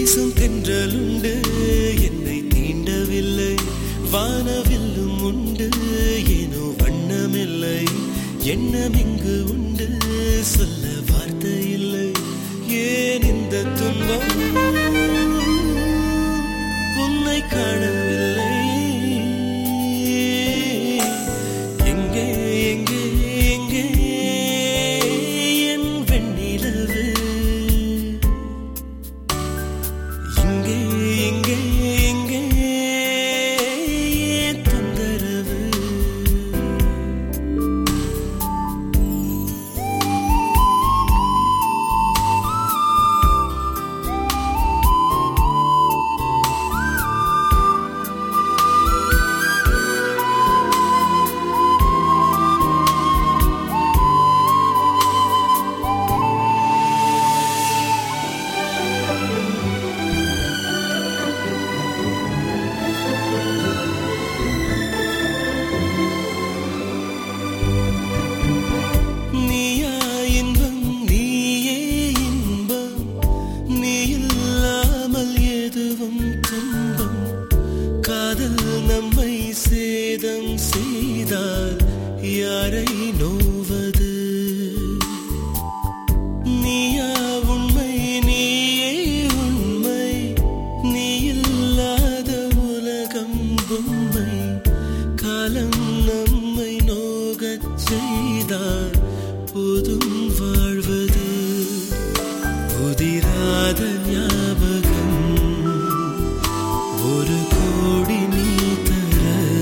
வீசும் தென்றலுண்டு என்னை தீண்டவில்லை வானவில்லும் உண்டு ஏனோ வண்ணமில்லை எண்ணம் இங்கு உண்டு சொல்ல வார்த்தை இல்லை ஏன் இந்த துன்பம் உன்னை காணவில்லை எங்கே எங்கே எங்கே என் வெண்ணிலவு இங்கே இங்கே இங்கே ஏன் தொந்தரவு நீயா இன்பம் நீயே இன்பம் நீ இல்லாமல் எதுவும் துன்பம் காதல் நம்மை சேதம் செய்தால் யாரை நோவது நீயா உண்மை நீயே உண்மை நீ இல்லாத உலகம் பொம்மை காலம் நம்மை நோகச் செய்தால் போதும் வாழ்வது புதிராத ஞாபகம் ஒரு கோடி நீ தர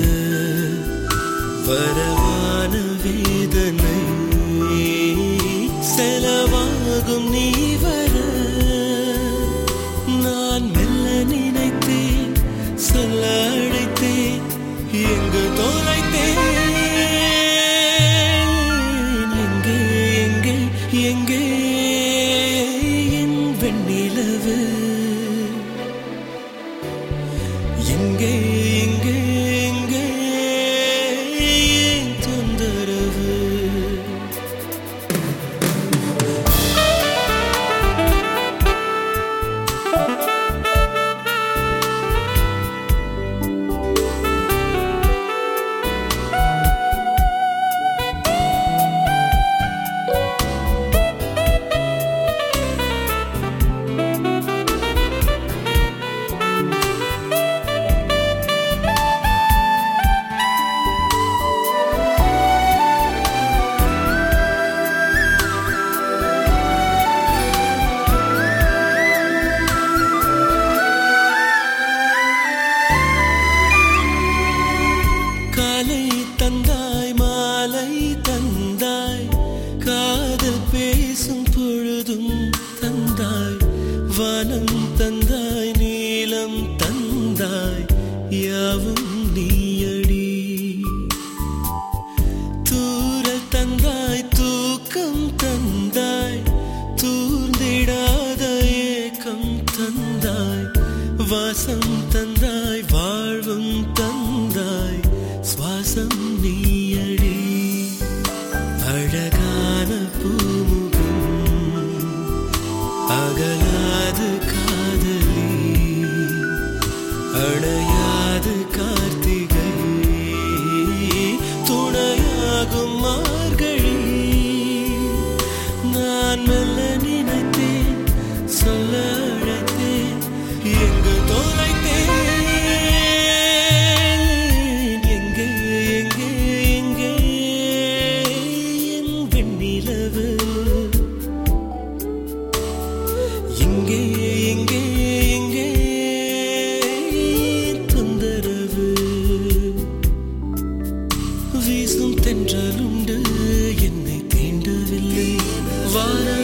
வரவான வேதனை செலவாகும் நீ வர நான் மெல்ல நினைத்தேன் சொல்ல அழைத்தேன் எங்கு தொலைத்தேன் எங்கே எங்கே எங்கே என் வெண்ணிலவு எங்கே எங்கே எங்கே ஏன் தொந்தரவு காலை தந்தாய் மாலை தந்தாய் காதல் பேசும் பொழுதும் தந்தாய் வானம் தந்தாய் நீலம் தந்தாய் யாவும் நீயடி தூரல் தந்தாய் தூக்கம் தந்தாய் தூர்ந்திடாத ஏக்கம் தந்தாய் வாசம் தந்தாய் வாழ்வும் தந்தாய் சுவாசம் நீயடி அழகான பூமுகம் அகலாது காதலி அணையாது கார்த்திகை துணையாகும் மார்கழி நான் மெல்ல நினைத்தேன் சொல்ல அழைத்தேன் எங்கு தொலைத்தேன் எங்கே எங்கே எங்கே என் வெண்ணிலவு எங்கே எங்கே எங்கே தொந்தரவு வீசும் தென்றலுண்டு என்னை தீண்டவில்லை வான